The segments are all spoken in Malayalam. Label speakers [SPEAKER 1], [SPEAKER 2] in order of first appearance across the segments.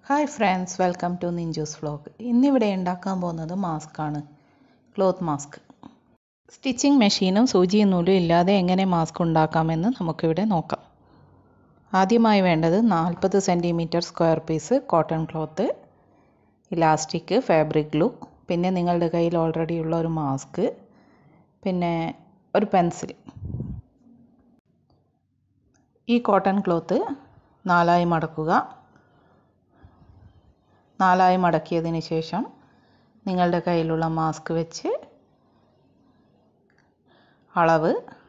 [SPEAKER 1] hi friends welcome to Ninju's vlog ഇന്നിവിടെ ഉണ്ടാക്കാൻ പോകുന്നത് മാസ്കാണ് ക്ലോത്ത് മാസ്ക് സ്റ്റിച്ചിങ് മെഷീനും സൂചിയും നൂലും ഇല്ലാതെ എങ്ങനെ മാസ്ക് ഉണ്ടാക്കാമെന്ന് നമുക്കിവിടെ നോക്കാം ആദ്യമായി വേണ്ടത് നാൽപ്പത് centimetre square piece cotton cloth elastic fabric glue പിന്നെ നിങ്ങളുടെ കയ്യിൽ ഓൾറെഡി ഉള്ള ഒരു മാസ്ക് പിന്നെ ഒരു പെൻസിൽ ഈ കോട്ടൺ ക്ലോത്ത് നാലായി മടക്കുക നാലായി മടക്കിയതിന് ശേഷം നിങ്ങളുടെ കയ്യിലുള്ള മാസ്ക് വെച്ച് അളവ്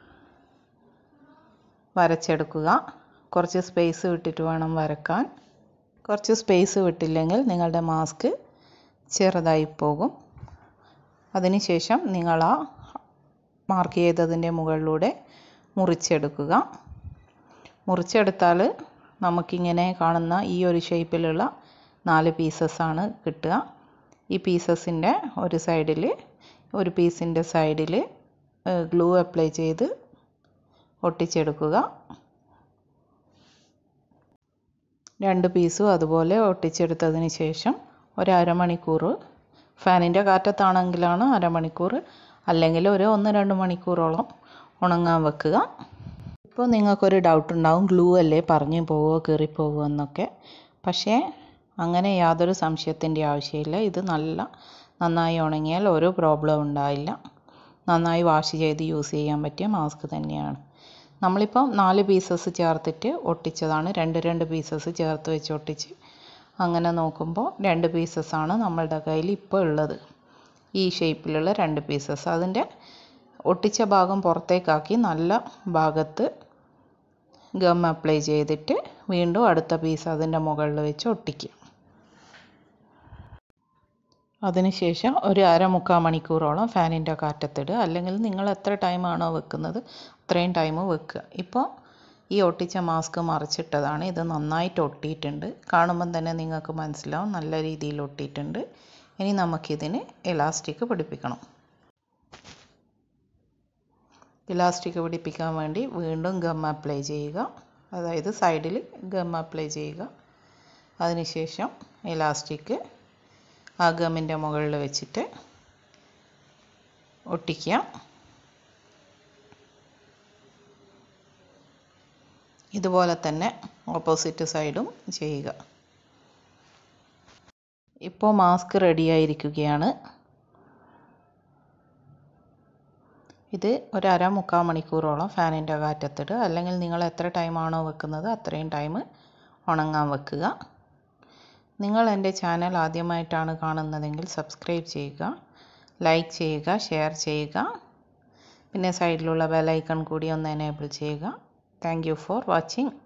[SPEAKER 1] വരച്ചെടുക്കുക കുറച്ച് സ്പേസ് വിട്ടിട്ട് വേണം വരക്കാൻ കുറച്ച് സ്പേസ് വിട്ടില്ലെങ്കിൽ നിങ്ങളുടെ മാസ്ക് ചെറുതായി പോകും അതിനുശേഷം നിങ്ങൾ ആ മാർക്ക് ചെയ്തതിൻ്റെ മുകളിലൂടെ മുറിച്ചെടുക്കുക മുറിച്ചെടുത്താൽ നമുക്കിങ്ങനെ കാണുന്ന ഈ ഒരു ഷേപ്പിലുള്ള നാല് പീസസ്സാണ് കിട്ടുക ഈ പീസസിൻ്റെ ഒരു സൈഡിൽ ഒരു പീസിൻ്റെ സൈഡിൽ ഗ്ലൂ അപ്ലൈ ചെയ്ത് ഒട്ടിച്ചെടുക്കുക രണ്ട് പീസും അതുപോലെ ഒട്ടിച്ചെടുത്തതിന് ശേഷം ഒരു അരമണിക്കൂർ ഫാനിൻ്റെ കാറ്റത്താണെങ്കിലാണ് അരമണിക്കൂർ അല്ലെങ്കിൽ ഒരു ഒന്ന് രണ്ട് മണിക്കൂറോളം ഉണങ്ങാൻ വെക്കുക ഇപ്പോൾ നിങ്ങൾക്കൊരു ഡൗട്ട് ഉണ്ടാവും ഗ്ലൂ അല്ലേ പറഞ്ഞു പോവോ കീറിപ്പോവോ എന്നൊക്കെ പക്ഷേ അങ്ങനെ യാതൊരു സംശയത്തിൻ്റെ ആവശ്യമില്ല ഇത് നല്ല നന്നായി ഉണങ്ങിയാൽ ഒരു പ്രോബ്ലം ഉണ്ടായില്ല നന്നായി വാഷ് ചെയ്ത് യൂസ് ചെയ്യാൻ പറ്റിയ മാസ്ക് തന്നെയാണ് നമ്മളിപ്പം നാല് പീസസ് ചേർത്തിട്ട് ഒട്ടിച്ചതാണ് രണ്ട് രണ്ട് പീസസ് ചേർത്ത് വെച്ച് ഒട്ടിച്ച് അങ്ങനെ നോക്കുമ്പോൾ രണ്ട് പീസസ്സാണ് നമ്മളുടെ കയ്യിൽ ഇപ്പോൾ ഉള്ളത് ഈ ഷേപ്പിലുള്ള രണ്ട് പീസസ് അതിൻ്റെ ഒട്ടിച്ച ഭാഗം പുറത്തേക്കാക്കി നല്ല ഭാഗത്ത് ഗം അപ്ലൈ ചെയ്തിട്ട് വീണ്ടും അടുത്ത പീസ് അതിൻ്റെ മുകളിൽ വെച്ച് ഒട്ടിക്കുക അതിനുശേഷം ഒരു അരമുക്കാൽ മണിക്കൂറോളം ഫാനിൻ്റെ കാറ്റത്തിടുക അല്ലെങ്കിൽ നിങ്ങൾ എത്ര ടൈമാണോ വെക്കുന്നത് അത്രയും ടൈം വെക്കുക ഇപ്പോൾ ഈ ഒട്ടിച്ച മാസ്ക് മറിച്ചിട്ടതാണ് ഇത് നന്നായിട്ട് ഒട്ടിയിട്ടുണ്ട് കാണുമ്പം തന്നെ നിങ്ങൾക്ക് മനസ്സിലാവും നല്ല രീതിയിൽ ഒട്ടിയിട്ടുണ്ട് ഇനി നമുക്കിതിന് ഇലാസ്റ്റിക് പിടിപ്പിക്കണം ഇലാസ്റ്റിക് പിടിപ്പിക്കാൻ വേണ്ടി വീണ്ടും ഗം അപ്ലൈ ചെയ്യുക അതായത് സൈഡിൽ ഗം അപ്ലൈ ചെയ്യുക അതിനുശേഷം ഇലാസ്റ്റിക് ആ ഗമ്മിൻ്റെ മുകളിൽ വെച്ചിട്ട് ഒട്ടിക്കുക ഇതുപോലെ തന്നെ ഓപ്പോസിറ്റ് സൈഡും ചെയ്യുക ഇപ്പോൾ മാസ്ക് റെഡി ആയിരിക്കുകയാണ് ഇത് ഒരു അര മുക്കാൽ മണിക്കൂറോളം ഫാനിൻ്റെ കാറ്റത്തിടുക അല്ലെങ്കിൽ നിങ്ങൾ എത്ര ടൈമാണോ വെക്കുന്നത് അത്രയും ടൈം ഉണങ്ങാൻ വെക്കുക നിങ്ങൾ എൻ്റെ ചാനൽ ആദ്യമായിട്ടാണ് കാണുന്നതെങ്കിൽ സബ്സ്ക്രൈബ് ചെയ്യുക ലൈക്ക് ചെയ്യുക ഷെയർ ചെയ്യുക പിന്നെ സൈഡിലുള്ള ബെലൈക്കൺ കൂടി ഒന്ന് എനേബിൾ ചെയ്യുക താങ്ക് യു ഫോർ വാച്ചിങ്